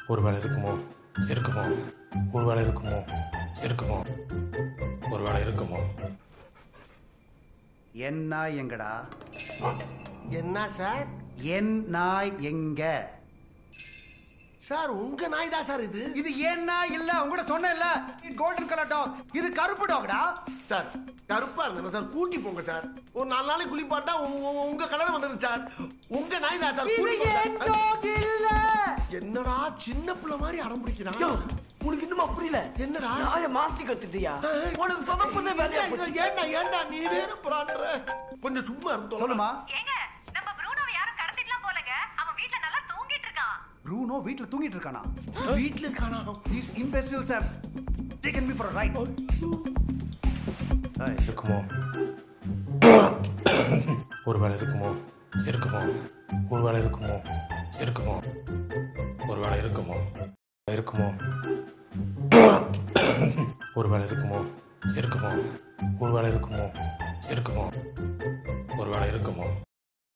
ஒருவேளை இருக்குமோ இருக்குமோ ஒருவேளை இருக்குமோ இருக்குமோ ஒருவேளை இருக்குமோ என் நாய் எங்கடா என்ன சார் என் நாய் எங்க சார் உங்க நாய் தான் சார் இது இது ஏன் நாய் இல்ல உங்ககிட்ட சொன்னேன்ல கோல்டன் கலர் டாக் இது கருப்பு டாக்டா சார் கருப்பா இருந்தா சார் கூட்டி போங்க சார் ஒரு நாலு நாளைக்கு குளிப்பாட்டா உங்க- உங்க- உங்க கலர் வந்துடும் சார் உங்க நாய் தான் சார் இது கூட்டி போங்க ஏன் சார். டாக் இல்ல என்னடா சின்ன பிள்ளை மாதிரி அடம் பிடிக்கிறான் யோ, உனக்கு இன்னுமா புரியல என்னடா? நாய மாத்தி கத்துட்டியா உனக்கு சொதப்புதே வேலையா போச்சு ஏன்டா ஏன்டா நீ வேற பிரான்ற கொஞ்சம் சும்மா இருந்தோம் சொல்லுமா ஏங்க நம்ம ப்ரூனோவை யாரும் கடத்திட்டுலாம் போலங்க அவன் வீட்ல நல்லா தூங்கிட்டு இருக்கான் ப்ரூனோ வீட்ல தூங்கிட்டு இருக்கானா வீட்டுல இருக்கானா These imbeciles have taken me for a ride. Hey, இருக்குமோ ஒருவேளை இருக்குமோ இருக்குமோ ஒருவேளை இருக்குமோ இருக்குமோ ஒருவேளை இருக்குமோ இருக்குமோ ஒருவேளை இருக்குமோ இருக்குமோ ஒருவேளை இருக்குமோ இருக்குமோ ஒருவேளை இருக்குமோ